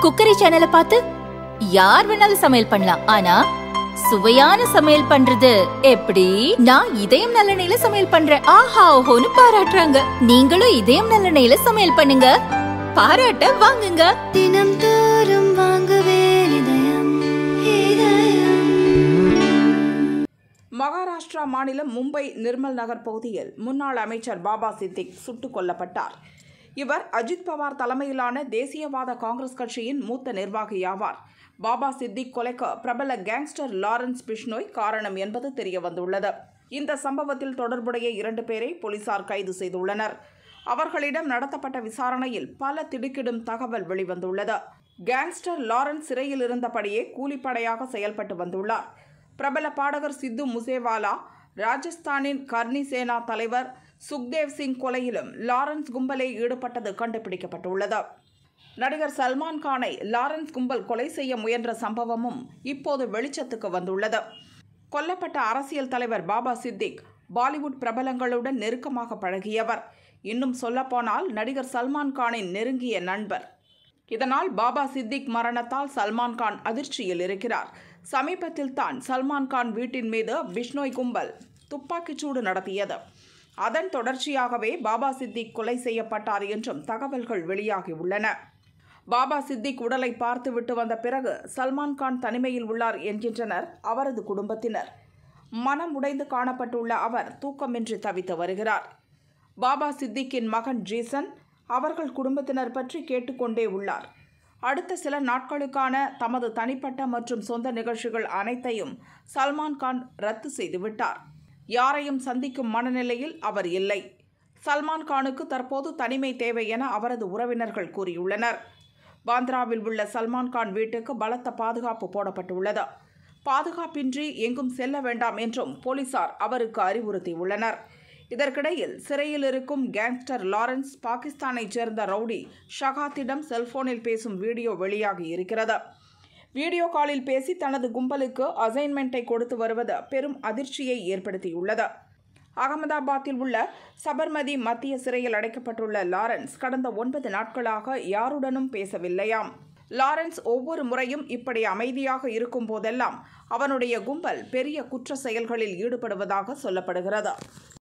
cookery சேனலை பார்த்து யார் வேணாலும் சமையல் பண்ணலாம் ஆனா சுவையான சமையல் பண்றது எப்படி நான் இதயம் நல்லெண்ணெயில சமையல் பண்றேன் ஆஹா ஓஹோன்னு பாராட்டுறாங்க நீங்களும் இதயம் நல்லெண்ணெயில சமையல் பண்ணுங்க பாராட்ட வாங்குங்க தினம் தோறும் வாங்குவே இதயம் இதயம் மகாராஷ்டிரா மாநிலம் மும்பை நிர்மல் நகர் பகுதியில் முன்னாள் அமைச்சர் பாபா சித்திக் சுட்டுக் கொல்லப்பட்டார் இவர் அஜித் பவார் தலைமையிலான தேசியவாத காங்கிரஸ் கட்சியின் மூத்த நிர்வாகி ஆவார் பாபா சித்திக் கொலைக்கு பிரபல கேங்ஸ்டர் லாரன்ஸ் பிஷ்னோய் காரணம் என்பது தெரியவந்துள்ளது இந்த சம்பவத்தில் தொடர்புடைய இரண்டு பேரை போலீசார் கைது செய்துள்ளனர் அவர்களிடம் நடத்தப்பட்ட விசாரணையில் பல திடுக்கிடும் தகவல் வெளிவந்துள்ளது கேங்ஸ்டர் லாரன்ஸ் சிறையில் இருந்தபடியே கூலிப்படையாக செயல்பட்டு வந்துள்ளார் பிரபல பாடகர் சித்து முசேவாலா ராஜஸ்தானின் கர்னி சேனா தலைவர் சுக்தேவ் சிங் கொலையிலும் லாரன்ஸ் கும்பலே ஈடுபட்டது கண்டுபிடிக்கப்பட்டுள்ளது நடிகர் சல்மான் கானை லாரன்ஸ் கும்பல் கொலை செய்ய முயன்ற சம்பவமும் இப்போது வெளிச்சத்துக்கு வந்துள்ளது கொல்லப்பட்ட அரசியல் தலைவர் பாபா சித்திக் பாலிவுட் பிரபலங்களுடன் நெருக்கமாக பழகியவர் இன்னும் சொல்லப்போனால் நடிகர் சல்மான் கானின் நெருங்கிய நண்பர் இதனால் பாபா சித்திக் மரணத்தால் சல்மான் கான் அதிர்ச்சியில் இருக்கிறார் சமீபத்தில் தான் சல்மான் கான் வீட்டின் மீது பிஷ்னோய் கும்பல் துப்பாக்கிச்சூடு நடத்தியது அதன் தொடர்ச்சியாகவே பாபா சித்திக் கொலை செய்யப்பட்டார் என்றும் தகவல்கள் வெளியாகியுள்ளன பாபா சித்திக் உடலை பார்த்துவிட்டு வந்த பிறகு சல்மான் கான் தனிமையில் உள்ளார் என்கின்றனர் அவரது குடும்பத்தினர் மனம் உடைந்து காணப்பட்டுள்ள அவர் தூக்கமின்றி தவித்து வருகிறார் பாபா சித்திக்கின் மகன் ஜீசன் அவர்கள் குடும்பத்தினர் பற்றி கேட்டுக்கொண்டே உள்ளார் அடுத்த சில நாட்களுக்கான தமது தனிப்பட்ட மற்றும் சொந்த நிகழ்ச்சிகள் அனைத்தையும் சல்மான் கான் ரத்து செய்துவிட்டார் யாரையும் சந்திக்கும் மனநிலையில் அவர் இல்லை சல்மான் கானுக்கு தற்போது தனிமை தேவை என அவரது உறவினர்கள் கூறியுள்ளனர் பாந்த்ராவில் உள்ள சல்மான் கான் வீட்டுக்கு பலத்த பாதுகாப்பு போடப்பட்டுள்ளது பாதுகாப்பின்றி எங்கும் செல்ல வேண்டாம் என்றும் போலீசார் அவருக்கு அறிவுறுத்தியுள்ளனர் இதற்கிடையில் சிறையில் இருக்கும் கேங்ஸ்டர் லாரன்ஸ் பாகிஸ்தானைச் சேர்ந்த ரவுடி ஷகாத்திடம் செல்போனில் பேசும் வீடியோ வெளியாகி இருக்கிறது வீடியோ காலில் பேசி தனது கும்பலுக்கு அசைன்மெண்ட்டை கொடுத்து வருவது பெரும் அதிர்ச்சியை ஏற்படுத்தியுள்ளது அகமதாபாத்தில் உள்ள சபர்மதி மத்திய சிறையில் அடைக்கப்பட்டுள்ள லாரன்ஸ் கடந்த ஒன்பது நாட்களாக யாருடனும் பேசவில்லையாம் லாரன்ஸ் ஒவ்வொரு முறையும் இப்படி அமைதியாக இருக்கும் போதெல்லாம் அவனுடைய கும்பல் பெரிய குற்ற செயல்களில் ஈடுபடுவதாக சொல்லப்படுகிறது